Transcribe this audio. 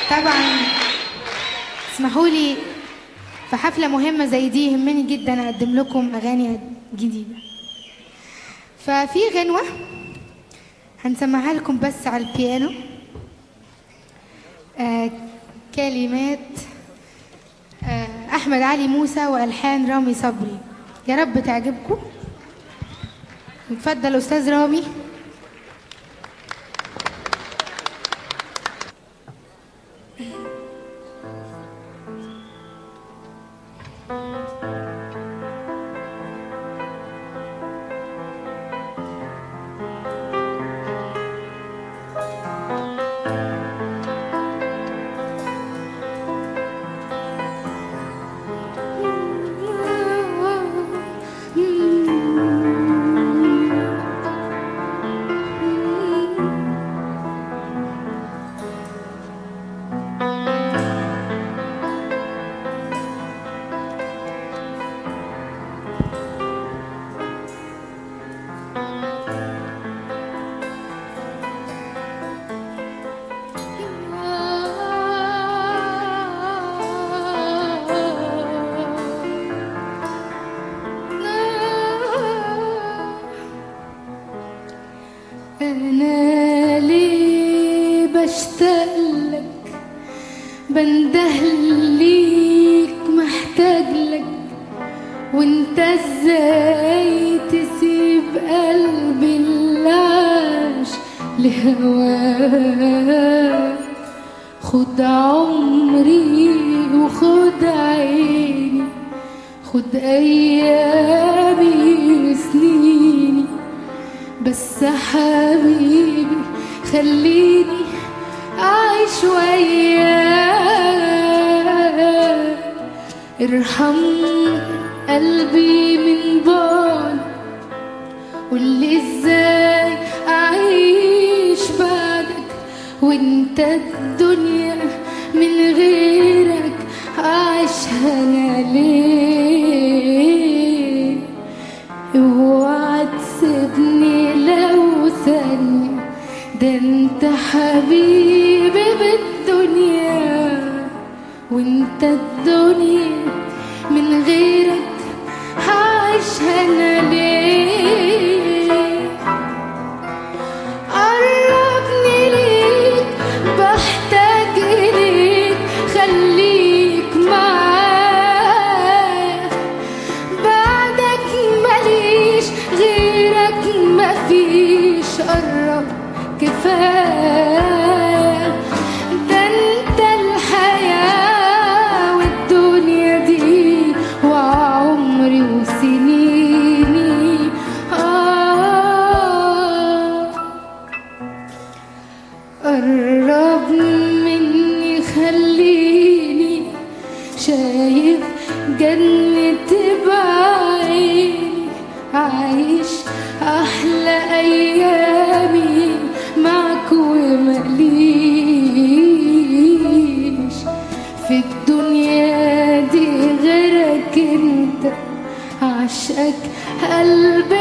طبعا اسمحوا لي في حفلة مهمة زي دي يهمني جدا أقدم لكم أغاني جديدة ففي غنوة هنسمعها لكم بس على البيانو آه كلمات آه أحمد علي موسى وألحان رامي صبري يا رب تعجبكم اتفضل أستاذ رامي أنا ليه بشتاق لك بنده ليك محتاج لك وانت ازاي تسيب قلبي اللي عاش لهواك خد عمري وخد عيني خد ايامي وسنيني بس حبيبي خليني أعيش وياك ارحم قلبي من بعد قولي ازاي أعيش بعدك وانت الدنيا من غيرك أعيشها أنا ليه اوعى تسيبني لو ثانية ده انت حبيبي بالدنيا وانت الدنيا من غيرك هعيشها انا ليه قربني ليك بحتاج اليك خليك معايا بعدك ماليش غيرك مفيش قرب كفاية ده انت الحياة والدنيا دي وعمري وسنيني آه قرب مني خليني شايف جنة بعيني عايش أحلى أيامي معك ومليش في الدنيا دي غيرك انت عشقك قلبي